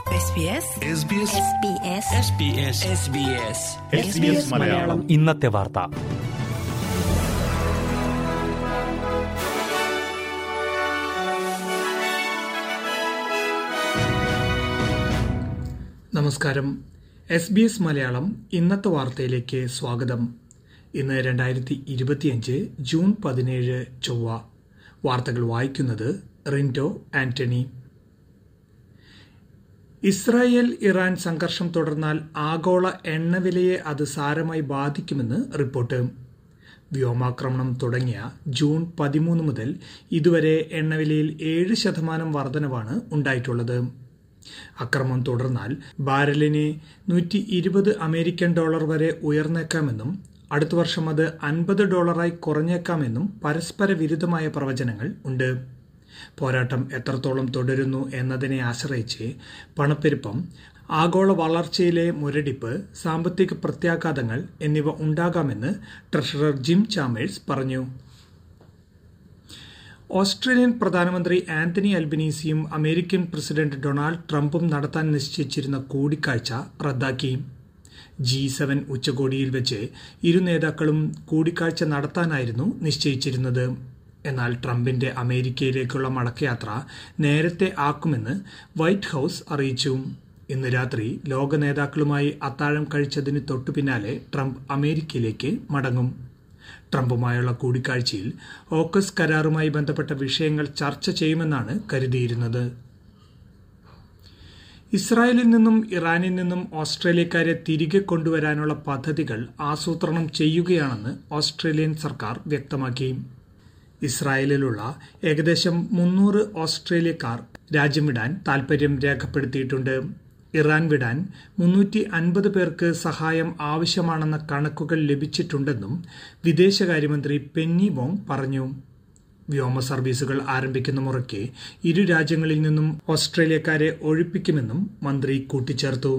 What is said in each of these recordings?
മലയാളം ഇന്നത്തെ വാർത്ത നമസ്കാരം എസ് ബി എസ് മലയാളം ഇന്നത്തെ വാർത്തയിലേക്ക് സ്വാഗതം ഇന്ന് രണ്ടായിരത്തി ഇരുപത്തിയഞ്ച് ജൂൺ പതിനേഴ് ചൊവ്വ വാർത്തകൾ വായിക്കുന്നത് റിൻറ്റോ ആന്റണി ഇസ്രായേൽ ഇറാൻ സംഘർഷം തുടർന്നാൽ ആഗോള എണ്ണവിലയെ അത് സാരമായി ബാധിക്കുമെന്ന് റിപ്പോർട്ട് വ്യോമാക്രമണം തുടങ്ങിയ ജൂൺ പതിമൂന്ന് മുതൽ ഇതുവരെ എണ്ണവിലയിൽ ഏഴ് ശതമാനം വർധനവാണ് ഉണ്ടായിട്ടുള്ളത് അക്രമം തുടർന്നാൽ ബാരലിന് നൂറ്റി ഇരുപത് അമേരിക്കൻ ഡോളർ വരെ ഉയർന്നേക്കാമെന്നും അടുത്ത വർഷം അത് അൻപത് ഡോളറായി കുറഞ്ഞേക്കാമെന്നും പരസ്പര വിരുദ്ധമായ പ്രവചനങ്ങൾ ഉണ്ട് പോരാട്ടം എത്രത്തോളം തുടരുന്നു എന്നതിനെ ആശ്രയിച്ച് പണപ്പെരുപ്പം ആഗോള വളർച്ചയിലെ മുരടിപ്പ് സാമ്പത്തിക പ്രത്യാഘാതങ്ങൾ എന്നിവ ഉണ്ടാകാമെന്ന് ട്രഷറർ ജിം ചാമേഴ്സ് പറഞ്ഞു ഓസ്ട്രേലിയൻ പ്രധാനമന്ത്രി ആന്റണി അൽബനീസിയും അമേരിക്കൻ പ്രസിഡന്റ് ഡൊണാൾഡ് ട്രംപും നടത്താൻ നിശ്ചയിച്ചിരുന്ന കൂടിക്കാഴ്ച റദ്ദാക്കി ജി സെവൻ ഉച്ചകോടിയിൽ വെച്ച് ഇരു നേതാക്കളും കൂടിക്കാഴ്ച നടത്താനായിരുന്നു നിശ്ചയിച്ചിരുന്നത് എന്നാൽ ട്രംപിന്റെ അമേരിക്കയിലേക്കുള്ള മടക്കയാത്ര നേരത്തെ ആക്കുമെന്ന് വൈറ്റ് ഹൌസ് അറിയിച്ചു ഇന്ന് രാത്രി ലോക നേതാക്കളുമായി അത്താഴം കഴിച്ചതിന് തൊട്ടു പിന്നാലെ ട്രംപ് അമേരിക്കയിലേക്ക് മടങ്ങും ട്രംപുമായുള്ള കൂടിക്കാഴ്ചയിൽ ഓക്കസ് കരാറുമായി ബന്ധപ്പെട്ട വിഷയങ്ങൾ ചർച്ച ചെയ്യുമെന്നാണ് കരുതിയിരുന്നത് ഇസ്രായേലിൽ നിന്നും ഇറാനിൽ നിന്നും ഓസ്ട്രേലിയക്കാരെ തിരികെ കൊണ്ടുവരാനുള്ള പദ്ധതികൾ ആസൂത്രണം ചെയ്യുകയാണെന്ന് ഓസ്ട്രേലിയൻ സർക്കാർ വ്യക്തമാക്കി ഇസ്രായേലിലുള്ള ഏകദേശം മുന്നൂറ് ഓസ്ട്രേലിയക്കാർ രാജ്യം വിടാൻ താൽപര്യം രേഖപ്പെടുത്തിയിട്ടുണ്ട് ഇറാൻ വിടാൻ മുന്നൂറ്റി അൻപത് പേർക്ക് സഹായം ആവശ്യമാണെന്ന കണക്കുകൾ ലഭിച്ചിട്ടുണ്ടെന്നും വിദേശകാര്യമന്ത്രി പെന്നി വോങ് പറഞ്ഞു വ്യോമ സർവീസുകൾ ആരംഭിക്കുന്ന മുറയ്ക്ക് ഇരു രാജ്യങ്ങളിൽ നിന്നും ഓസ്ട്രേലിയക്കാരെ ഒഴിപ്പിക്കുമെന്നും മന്ത്രി കൂട്ടിച്ചേർത്തു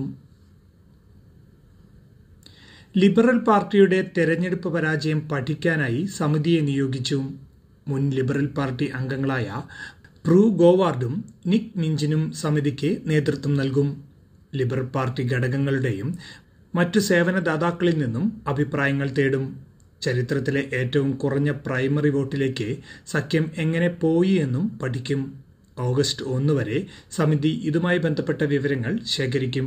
ലിബറൽ പാർട്ടിയുടെ തെരഞ്ഞെടുപ്പ് പരാജയം പഠിക്കാനായി സമിതിയെ നിയോഗിച്ചു മുൻ ലിബറൽ പാർട്ടി അംഗങ്ങളായ പ്രൂ ഗോവാർഡും നിക് മിഞ്ചിനും സമിതിക്ക് നേതൃത്വം നൽകും ലിബറൽ പാർട്ടി ഘടകങ്ങളുടെയും മറ്റു സേവനദാതാക്കളിൽ നിന്നും അഭിപ്രായങ്ങൾ തേടും ചരിത്രത്തിലെ ഏറ്റവും കുറഞ്ഞ പ്രൈമറി വോട്ടിലേക്ക് സഖ്യം എങ്ങനെ പോയി എന്നും പഠിക്കും ഓഗസ്റ്റ് ഒന്ന് വരെ സമിതി ഇതുമായി ബന്ധപ്പെട്ട വിവരങ്ങൾ ശേഖരിക്കും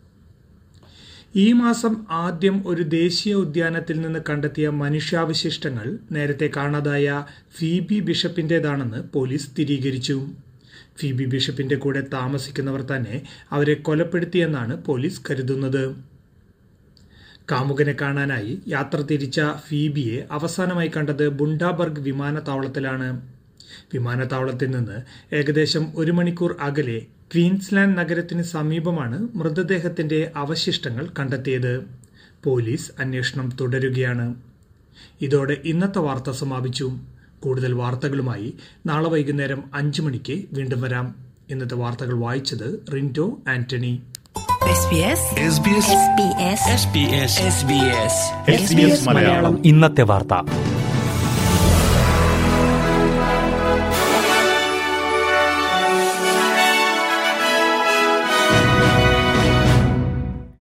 ഈ മാസം ആദ്യം ഒരു ദേശീയ ഉദ്യാനത്തിൽ നിന്ന് കണ്ടെത്തിയ മനുഷ്യാവശിഷ്ടങ്ങൾ നേരത്തെ കാണാതായ ഫീബി ബിഷപ്പിന്റേതാണെന്ന് പോലീസ് സ്ഥിരീകരിച്ചു ഫീബി ബിഷപ്പിന്റെ കൂടെ താമസിക്കുന്നവർ തന്നെ അവരെ കൊലപ്പെടുത്തിയെന്നാണ് പോലീസ് കരുതുന്നത് കാമുകനെ കാണാനായി യാത്ര തിരിച്ച ഫീബിയെ അവസാനമായി കണ്ടത് ബുണ്ടാബർഗ് വിമാനത്താവളത്തിലാണ് വിമാനത്താവളത്തിൽ നിന്ന് ഏകദേശം ഒരു മണിക്കൂർ അകലെ ക്വീൻസ്ലാൻഡ് നഗരത്തിന് സമീപമാണ് മൃതദേഹത്തിന്റെ അവശിഷ്ടങ്ങൾ കണ്ടെത്തിയത് പോലീസ് അന്വേഷണം തുടരുകയാണ് ഇതോടെ ഇന്നത്തെ വാർത്ത സമാപിച്ചു കൂടുതൽ വാർത്തകളുമായി നാളെ വൈകുന്നേരം അഞ്ചു മണിക്ക് വീണ്ടും വരാം ഇന്നത്തെ വാർത്തകൾ വായിച്ചത് റിൻറ്റോ ആന്റണി മലയാളം ഇന്നത്തെ വാർത്ത